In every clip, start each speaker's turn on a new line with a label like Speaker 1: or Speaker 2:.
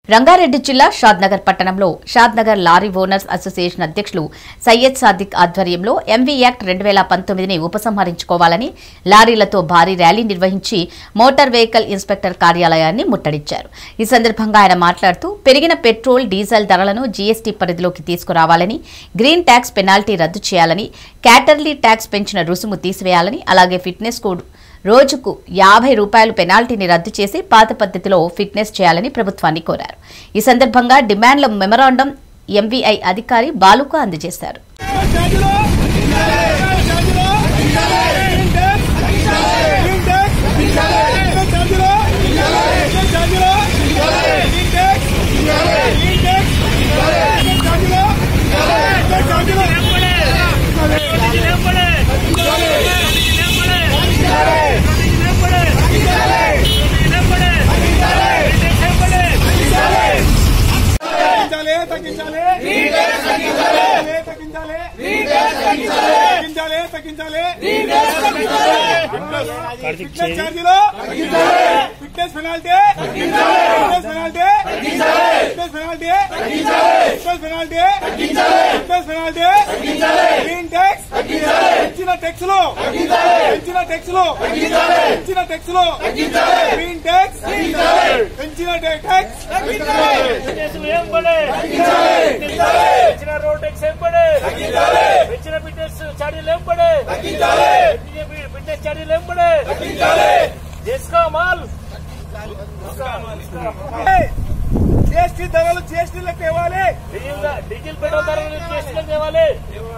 Speaker 1: రంగారెడ్డి జిల్లా షాద్నగర్ పట్టణంలో Shadnagar lorry owners association అధ్యక్షులు సయ్యద్ సాదిక్ ఆధ్వర్యంలో ఎంవీ యాక్ట్ రెండు వేల పంతొమ్మిదిని ఉపసంహరించుకోవాలని లారీలతో భారీ ర్యాలీ నిర్వహించి మోటార్ వెహికల్ ఇన్స్పెక్టర్ కార్యాలయాన్ని ముట్టడించారు ఈ సందర్భంగా ఆయన మాట్లాడుతూ పెరిగిన పెట్రోల్ డీజిల్ ధరలను జీఎస్టీ పరిధిలోకి తీసుకురావాలని గ్రీన్ ట్యాక్స్ పెనాల్టీ రద్దు చేయాలని క్యాటర్లీ ట్యాక్స్ పెంచిన రుసుము తీసివేయాలని అలాగే ఫిట్నెస్ కోడ్ రోజుకు యాభై రూపాయలు పెనాల్టీని రద్దు చేసి పాత పద్ధతిలో ఫిట్నెస్ చేయాలని ప్రభుత్వాన్ని కోరారు ఈ సందర్భంగా డిమాండ్ల మెమరాండం ఎంవీఐ అధికారి బాలుకు అందజేశారు
Speaker 2: తగ్గించాలి తగ్గించాలి తగ్గించాలి తగ్గించాలి తగ్గించాలి ఫిట్నెస్ ఛార్జీలు fitness penalty fitness penalty fitness penalty fitness penalty fitness penalty green tax ఇచ్చిన టెక్స్ లో పెంచిన టెక్స్ లో పెంచిన టెక్స్ లో గ్రీన్ ట్యాక్స్ పెంచిన ట్యాక్స్
Speaker 3: ఫిట్నెస్ ఏం పడే పెంచిన రోడ్ ట్యాక్స్ ఏం పడే పెంచిన ఫిట్నెస్ ఛార్జీలు ఏం పడే ఫిట్నెస్ ఛార్జీలు ఏం పడే చేసుకో మాల్
Speaker 2: జిఎస్టీ ధరలు జిఎస్టీలకు ఇవ్వాలి
Speaker 3: డీజిల్ డీజిల్ పెట్రోల్ ధరలు చేసిన తేవాలి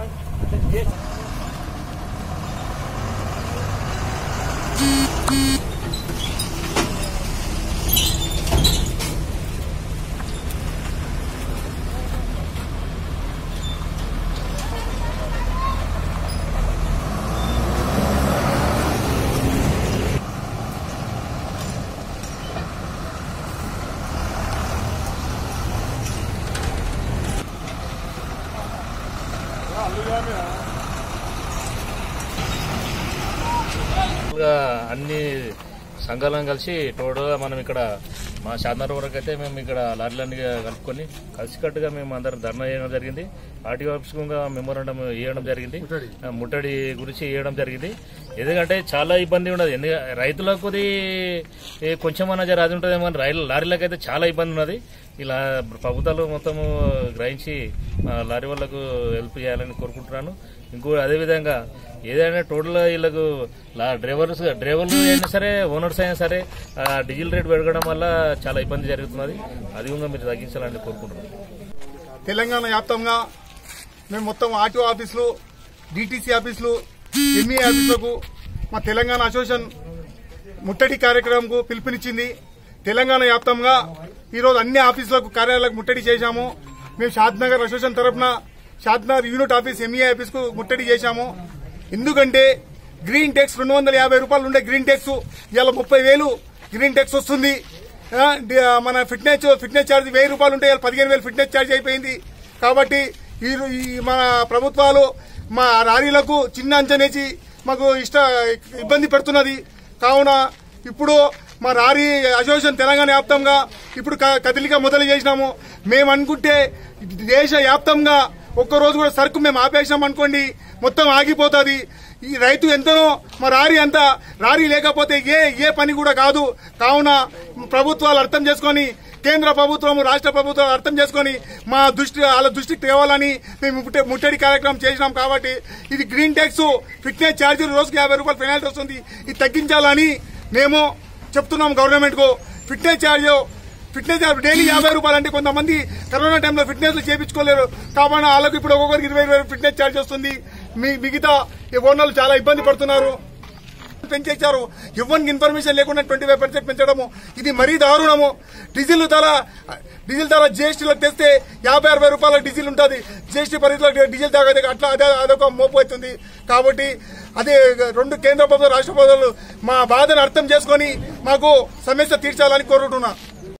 Speaker 4: గా అన్ని సంఘాలను కలిసి టోటల్గా మనం ఇక్కడ మా షాద్నగర్ వరకు అయితే మేము ఇక్కడ లారీలన్నీ కలుపుకొని కలిసికట్టుగా మేము అందరం ధర్నా చేయడం జరిగింది ఆర్టీఓ ఆఫీస్ కూడా మెమోరాండం ఇవ్వడం జరిగింది ఆ, ముట్టడి గురించి ఇవ్వడం జరిగింది ఎందుకంటే చాలా ఇబ్బంది ఉన్నది ఎందుకంటే రైతులకు ఇది ఏ కొంచెమన్నా జర అది ఉంటుంది కానీ రైలు లారీలకు అయితే చాలా ఇబ్బంది ఉన్నది ఇలా ప్రభుత్వాలు మొత్తము గ్రహించి ఆ, లారీ వాళ్ళకు హెల్ప్ చేయాలని కోరుకుంటున్నాను ఇంకో అదేవిధంగా ఏదైనా టోటల్ వీళ్ళకు లా- డ్రైవర్స్ డ్రైవర్లు అయినా సరే ఓనర్స్ అయినా సరే ఆ, డీజిల్ రేట్ పెరగడం వల్ల చాలా ఇబ్బంది జరుగుతున్నది అది కూడా మీరు తగ్గించాలని కోరుకుంటున్నాను
Speaker 2: తెలంగాణ వ్యాప్తంగా మేము మొత్తం ఆర్టీఓ ఆఫీసులు డిటిసి ఆఫీసులు ఎంఈ ఆఫీసులకు మా తెలంగాణ అసోసియేషన్ ముట్టడి కార్యక్రమంకు పిలుపునిచ్చింది తెలంగాణ వ్యాప్తంగా ఈరోజు అన్ని ఆఫీసులకు కార్యాలయాలకు ముట్టడి చేశాము మేము షాద్నగర్ అసోసియేషన్ తరఫున షాద్నగర్ యూనిట్ ఆఫీస్ ఎంఈ ఆఫీస్కు ముట్టడి చేశాము ఎందుకంటే గ్రీన్ ట్యాక్స్ రెండు వందల యాభై రూపాయలు ఉండే గ్రీన్ ట్యాక్స్ ఇవాళ ముప్పై వేలు గ్రీన్ ట్యాక్స్ వస్తుంది ఆ, డి- ఆ, మన ఫిట్నెస్ ఫిట్నెస్ ఛార్జ్ వెయ్యి రూపాయలు ఉంటే ఇవాళ పదిహేను వేలు ఫిట్నెస్ ఛార్జ్ అయిపోయింది కాబట్టి ఈ ఈ మన ప్రభుత్వాలు మా లారీలకు చిన్న అంచనేసి మాకు ఇష్ట ఇబ్బంది పెడుతున్నది కావున ఇప్పుడు మా రారీ అసోసియేషన్ తెలంగాణ వ్యాప్తంగా ఇప్పుడు క- కదిలిక మొదలు చేసినాము మేము అనుకుంటే దేశ వ్యాప్తంగా ఒక్కరోజు కూడా సరుకు మేము ఆపేసినాం అనుకోండి మొత్తం ఆగిపోతుంది ఈ రైతు ఎంతనో మా రారీ అంతా రారీ లేకపోతే ఏ ఏ పని కూడా కాదు కావున ప్రభుత్వాలు అర్థం చేసుకొని కేంద్ర ప్రభుత్వం రాష్ట్ర ప్రభుత్వాలు అర్థం చేసుకొని మా దృష్టి వాళ్ళ దృష్టికి తేవాలని మేము ముట్ట- ముట్టడి కార్యక్రమం చేసినాం కాబట్టి ఇది గ్రీన్ ట్యాక్స్ ఫిట్నెస్ ఛార్జీలు రోజుకి యాభై రూపాయలు పెనాల్టీ వస్తుంది ఇది తగ్గించాలని మేము చెప్తున్నాం గవర్నమెంట్ కు fitness charge fitness charge daily యాభై రూపాయలు అంటే కొంతమంది కరోనా టైంలో ఫిట్నెస్ చేయించుకోలేరు కాబట్టి వాళ్ళకి ఇప్పుడు ఒక్కొక్కరికి ఇరవై వేలు ఫిట్నెస్ ఛార్జ్ వస్తుంది మీ మిగతా ఈ ఓనర్లు చాలా ఇబ్బంది పడుతున్నారు పెంచేశారు ఎవరికి ఇన్ఫర్మేషన్ లేకుండా ట్వంటీ ఫైవ్ పర్సెంట్ పెంచడము ఇది మరీ దారుణము డీజిల్ ధర డీజిల్ ధర జీఎస్టీలో తెస్తే యాభై అరవై రూపాయల డీజిల్ ఉంటుంది జీఎస్టీ పరిధిలో డీజిల్ ధర అట్లా అదే అదొక మోపు అవుతుంది కాబట్టి అదే రెండు కేంద్ర ప్రభుత్వం రాష్ట్ర ప్రభుత్వాలు మా బాధను అర్థం చేసుకొని మాకు సమస్య తీర్చాలని కోరుకుంటున్నా